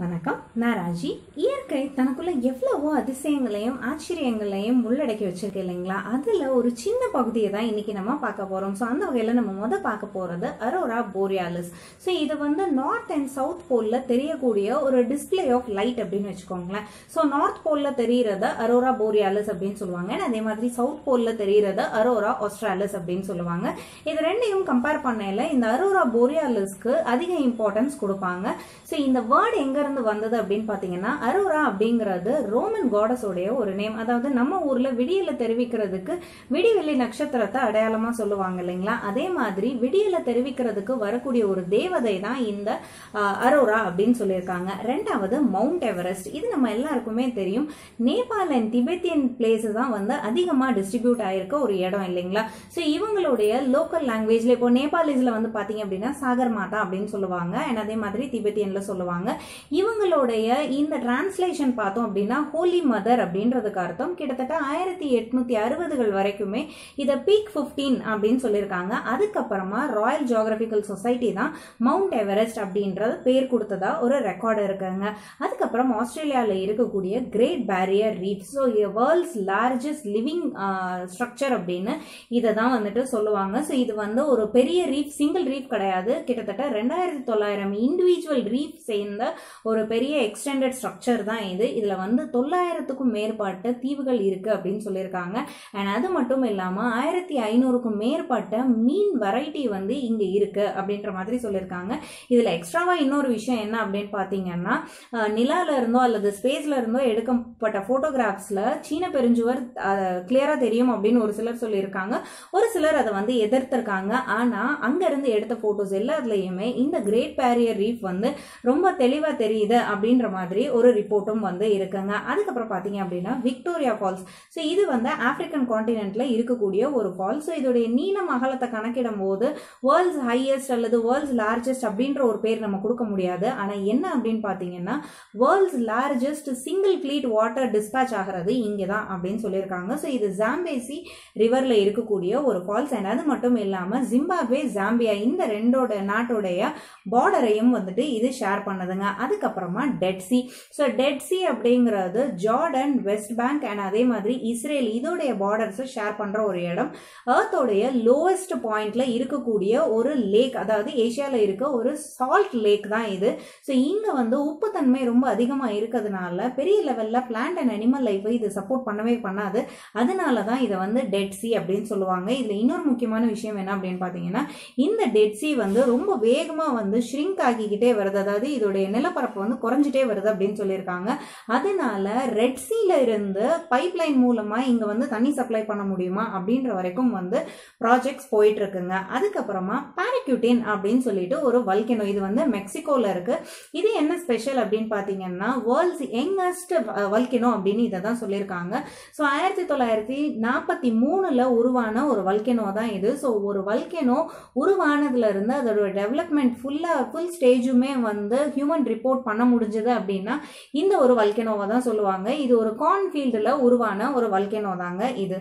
வணக்கம் நான் ராஜி இயற்கை தனக்குள்ள எவ்வளவோ அதிசயங்களையும் ஆச்சரியங்களையும் உள்ளடக்கி வச்சிருக்கு இல்லைங்களா அதுல ஒரு சின்ன பகுதியை தான் இன்னைக்கு நம்ம பார்க்க போறோம் ஸோ அந்த வகையில நம்ம முத பார்க்க போறது அரோரா போரியாலிஸ் ஸோ இது வந்து நார்த் அண்ட் சவுத் போல்ல தெரியக்கூடிய ஒரு டிஸ்பிளே ஆஃப் லைட் அப்படின்னு வச்சுக்கோங்களேன் ஸோ நார்த் போல்ல தெரியறத அரோரா போரியாலிஸ் அப்படின்னு சொல்லுவாங்க and அதே மாதிரி சவுத் போல்ல தெரியறத அரோரா ஆஸ்ட்ராலிஸ் அப்படின்னு சொல்லுவாங்க இது ரெண்டையும் கம்பேர் பண்ணையில இந்த அரோரா போரியாலிஸ்க்கு அதிக இம்பார்ட்டன்ஸ் கொடுப்பாங்க ஸோ இந்த வேர்டு எங்க இருந்து வந்தது அப்படின்னு பாத்தீங்கன்னா அரோரா அப்படிங்கிறது ரோமன் காடஸோடைய ஒரு நேம் அதாவது நம்ம ஊர்ல விடியல தெரிவிக்கிறதுக்கு விடிவெள்ளி நட்சத்திரத்தை அடையாளமா சொல்லுவாங்க இல்லைங்களா அதே மாதிரி விடியல தெரிவிக்கிறதுக்கு வரக்கூடிய ஒரு தேவதை தான் இந்த ஆஹ், அரோரா அப்படின்னு சொல்லியிருக்காங்க ரெண்டாவது மவுண்ட் எவரெஸ்ட் இது நம்ம எல்லாருக்குமே தெரியும் நேபாள் அண்ட் திபெத்தியன் பிளேஸ் தான் வந்து அதிகமா டிஸ்ட்ரிபியூட் ஆயிருக்க ஒரு இடம் இல்லைங்களா ஸோ இவங்களுடைய லோக்கல் லாங்குவேஜ்ல இப்போ நேபாளிஸ்ல வந்து பாத்தீங்க அப்படின்னா சாகர் மாதா அப்படின்னு சொல்லுவாங்க அண்ட் அதே மாதிரி திபெத்தியன்ல சொல்லுவாங்க இவங்களுடைய இந்த டிரான்ஸ்லேஷன் பார்த்தோம் அப்படின்னா ஹோலி மதர் அப்படின்றதுக்கு அர்த்தம் கிட்டத்தட்ட ஆயிரத்தி எட்நூத்தி அறுபதுகள் வரைக்குமே இதை பீக் 15 அப்படின்னு சொல்லியிருக்காங்க அதுக்கப்புறமா ராயல் ஜியோகிராபிக்கல் சொசைட்டி தான் மவுண்ட் எவரெஸ்ட் அப்படின்றது பேர் கொடுத்ததா ஒரு ரெக்கார்டு இருக்குங்க அதுக்கப்புறம் ஆஸ்திரேலியாவில் இருக்கக்கூடிய great barrier reef so world's largest living structure அப்படின்னு இதை தான் வந்துட்டு சொல்லுவாங்க ஸோ இது வந்து ஒரு பெரிய ரீஃப் சிங்கிள் ரீஃப் கிடையாது கிட்டத்தட்ட ரெண்டாயிரத்தி தொள்ளாயிரம் இண்டிவிஜுவல் ரீஃப் சேர்ந்த ஒரு பெரிய எக்ஸ்டெண்டட் ஸ்ட்ரக்சர் தான் இது இதில் வந்து தொள்ளாயிரத்துக்கும் மேற்பட்ட தீவுகள் இருக்கு அப்படின்னு சொல்லியிருக்காங்க அண்ட் அது மட்டும் இல்லாமல் ஆயிரத்தி ஐநூறுக்கும் மேற்பட்ட மீன் வெரைட்டி வந்து இங்கே இருக்கு அப்படின்ற மாதிரி சொல்லியிருக்காங்க இதில் எக்ஸ்ட்ராவா இன்னொரு விஷயம் என்ன அப்படின்னு பார்த்தீங்கன்னா அஹ், நிலால இருந்தோ அல்லது ஸ்பேஸ்ல இருந்தோ எடுக்கப்பட்ட போட்டோகிராஃப்ஸ்ல சீன பெருஞ்சுவர் கிளியரா தெரியும் அப்படின்னு ஒரு சிலர் சொல்லியிருக்காங்க ஒரு சிலர் அதை வந்து எதிர்த்திருக்காங்க ஆனா அங்க இருந்து எடுத்த போட்டோஸ் எல்லாத்துலயுமே இந்த கிரேட் பேரியர் ரீஃப் வந்து ரொம்ப தெளிவா தெரியுது அப்படின்ற மாதிரி ஒரு ரிப்போர்ட்டும் வந்து இருக்குங்க அதுக்கப்புறம் பாத்தீங்க அப்படின்னா விக்டோரியா ஃபால்ஸ் ஸோ இது வந்து ஆப்பிரிக்கன் காண்டினென்ட்ல இருக்கக்கூடிய ஒரு ஃபால்ஸ் ஸோ இதோடைய நீளம் அகலத்தை கணக்கிடும் போது வேர்ல்ட்ஸ் ஹையஸ்ட் அல்லது வேர்ல்ட்ஸ் லார்ஜஸ்ட் அப்படின்ற ஒரு பேர் நம்ம கொடுக்க முடியாது ஆனா என்ன அப்படின்னு பாத்தீங்கன்னா world's largest single fleet water dispatch ஆகிறது இங்கே தான் அப்படின்னு சொல்லியிருக்காங்க ஸோ இது ஜாம்பேசி ரிவர்ல இருக்கக்கூடிய ஒரு ஃபால்ஸ் அண்ட் அது மட்டும் இல்லாம ஜிம்பாப்வே ஜாம்பியா இந்த ரெண்டோட நாட்டோடைய பார்டரையும் வந்துட்டு இது ஷேர் பண்ணுதுங்க அதுக்கப்புறமா dead sea so dead sea அப்படிங்கிறது ஜார்டன் வெஸ்ட் பேங்க் அண்ட் அதே மாதிரி இஸ்ரேல் இதோடைய பார்டர்ஸை ஷேர் பண்ற ஒரு இடம் எர்த்தோடைய லோவஸ்ட் பாயிண்ட்ல இருக்கக்கூடிய ஒரு லேக் அதாவது ஏசியால இருக்க ஒரு சால்ட் லேக் தான் இது ஸோ இங்க வந்து உப்புத்தன்மை ரொம்ப அதிகமா இருக்கிறதுனால பெரிய லெவல்ல பிளான்ட் அண்ட் அனிமல் லைஃபை இது சப்போர்ட் பண்ணவே பண்ணாது அதனால தான் இதை வந்து டெட் சி அப்படின்னு சொல்லுவாங்க இதுல இன்னொரு முக்கியமான விஷயம் என்ன அப்படின்னு பாத்தீங்கன்னா இந்த டெட் சி வந்து ரொம்ப வேகமா வந்து ஷ்ரிங்க் ஆகிக்கிட்டே வருது அதாவது இதோடைய நிலப்பரப்பு வந்து குறைஞ்சிட்டே வருது அப்படின்னு சொல்லியிருக்காங்க அதனால ரெட் சீல இருந்து பைப் லைன் மூலமா இங்க வந்து தண்ணி சப்ளை பண்ண முடியுமா அப்படின்ற வரைக்கும் வந்து ப்ராஜெக்ட்ஸ் போயிட்டு இருக்குங்க அதுக்கப்புறமா பாரக்யூட்டின் அப்படின்னு சொல்லிட்டு ஒரு வல்கனோ இது வந்து மெக்சிகோல இருக்கு இது என்ன ஸ்பெஷல் அப்படின்னு பாத்தீங்கன்னா வேர்ல்ட்ஸ் யங்கஸ்ட் வல்கனோ அப்படின்னு இதை தான் சொல்லியிருக்காங்க ஸோ ஆயிரத்தி தொள்ளாயிரத்தி நாற்பத்தி மூணுல உருவான ஒரு வல்கனோ தான் இது ஸோ ஒரு வல்கனோ உருவானதுல இருந்து அதோட டெவலப்மெண்ட் ஃபுல்லா ஃபுல் ஸ்டேஜுமே வந்து ஹியூமன் ரிப்போர்ட் பண்ண முடிஞ்சது அப்படின்னா இந்த ஒரு வல்கனோவை தான் சொல்லுவாங்க இது ஒரு கார்ன்ஃபீல்டில் உருவான ஒரு வல்கனோ தாங்க இது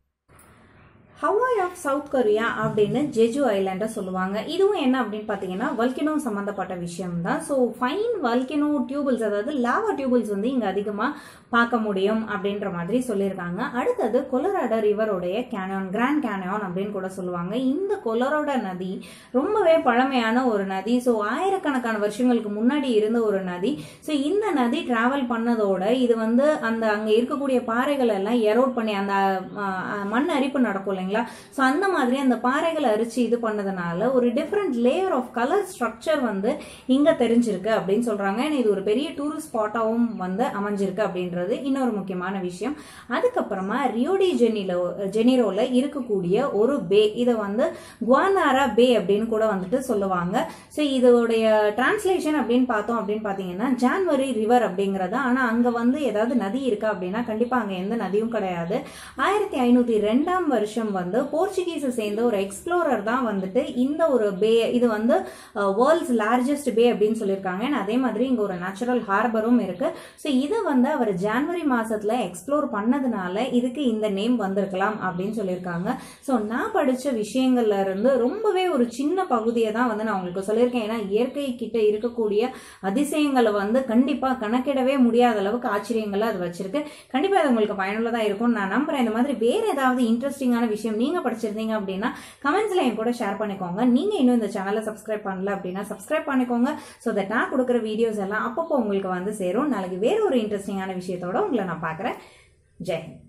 ஹவாய் ஆஃப் சவுத் கொரியா அப்படின்னு ஜெஜு ஐலாண்டை சொல்லுவாங்க இதுவும் என்ன அப்படின்னு பார்த்தீங்கன்னா வல்கினோ சம்மந்தப்பட்ட விஷயம் தான் ஸோ ஃபைன் வல்கினோ டியூபிள்ஸ் அதாவது லாவா டியூபிள்ஸ் வந்து இங்கே அதிகமாக பார்க்க முடியும் அப்படின்ற மாதிரி சொல்லியிருக்காங்க அடுத்தது கொலராடோ ரிவருடைய கேனோன் கிராண்ட் கேனோன் அப்படின்னு கூட சொல்லுவாங்க இந்த கொலராடோ நதி ரொம்பவே பழமையான ஒரு நதி ஸோ ஆயிரக்கணக்கான வருஷங்களுக்கு முன்னாடி இருந்த ஒரு நதி ஸோ இந்த நதி டிராவல் பண்ணதோட இது வந்து அந்த அங்கே இருக்கக்கூடிய பாறைகள் எல்லாம் எரோட் பண்ணி அந்த அஹ், அஹ், மண் அரிப்பு நடக்கும் இல்லைங்களா ஸோ அந்த மாதிரி அந்த பாறைகளை அரிச்சு இது பண்ணதுனால ஒரு different layer of colour structure வந்து இங்க தெரிஞ்சிருக்கு அப்படின்னு சொல்றாங்க And இது ஒரு பெரிய டூரிஸ்ட் ஸ்பாட்டாகவும் வந்து அமைஞ்சிருக்கு அப்படின்றது இன்னொரு முக்கியமான விஷயம் அதுக்கப்புறமா ரியோடி ஜெனிலோ ஜெனிரோல இருக்கக்கூடிய ஒரு பே இதை வந்து குவானாரா பே அப்படின்னு கூட வந்துட்டு சொல்லுவாங்க ஸோ இதோடைய டிரான்ஸ்லேஷன் அப்படின்னு பார்த்தோம் அப்படின்னு பார்த்தீங்கன்னா ஜான்வரி ரிவர் அப்படிங்கிறது ஆனால் அங்கே வந்து ஏதாவது நதி இருக்கா அப்படின்னா கண்டிப்பாக அங்கே எந்த நதியும் கிடையாது ஆயிரத்தி ஐநூற்றி ரெண்டாம் வருஷம் வந்து போர்ச்சுகீஸை சேர்ந்த ஒரு எக்ஸ்ப்ளோரர் தான் வந்துட்டு இந்த ஒரு பே இது வந்து வேர்ல்ட்ஸ் லார்ஜஸ்ட் பே அப்படின்னு சொல்லியிருக்காங்க and அதே மாதிரி இங்க ஒரு நேச்சுரல் ஹார்பரும் இருக்கு ஸோ இதை வந்து அவர் ஜான்வரி மாசத்துல எக்ஸ்ப்ளோர் பண்ணதுனால இதுக்கு இந்த நேம் வந்திருக்கலாம் அப்படின்னு சொல்லியிருக்காங்க ஸோ நான் படிச்ச விஷயங்கள்ல இருந்து ரொம்பவே ஒரு சின்ன பகுதியை தான் வந்து நான் உங்களுக்கு சொல்லியிருக்கேன் ஏன்னா இயற்கை கிட்ட இருக்கக்கூடிய அதிசயங்களை வந்து கண்டிப்பா கணக்கிடவே முடியாத அளவுக்கு ஆச்சரியங்களை அது வச்சிருக்கு கண்டிப்பா அது உங்களுக்கு பயனுள்ளதா இருக்கும் நான் நம்புறேன் இந்த மாதிரி வேற ஏதாவது இன்ட்ரெஸ்டிங்கான விஷயம் நீங்க படிச்சிருந்தீங்க அப்படின்னா கமெண்ட்ஸ்ல என் கூட ஷேர் பண்ணிக்கோங்க நீங்க இன்னும் இந்த சேனலை சப்ஸ்கிரைப் பண்ணல அப்படின்னா சப்ஸ்கிரைப் பண்ணிக்கோங்க ஸோ தட் நான் கொடுக்குற வீடியோஸ் எல்லாம் அப்பப்போ உங்களுக்கு வந்து சேரும் நாளைக்கு வேற ஒரு இன்ட்ரெஸ்டிங்கான விஷயத்தோட உங்களை நான் பார்க்குறேன் ஜெய் ஹிந்த்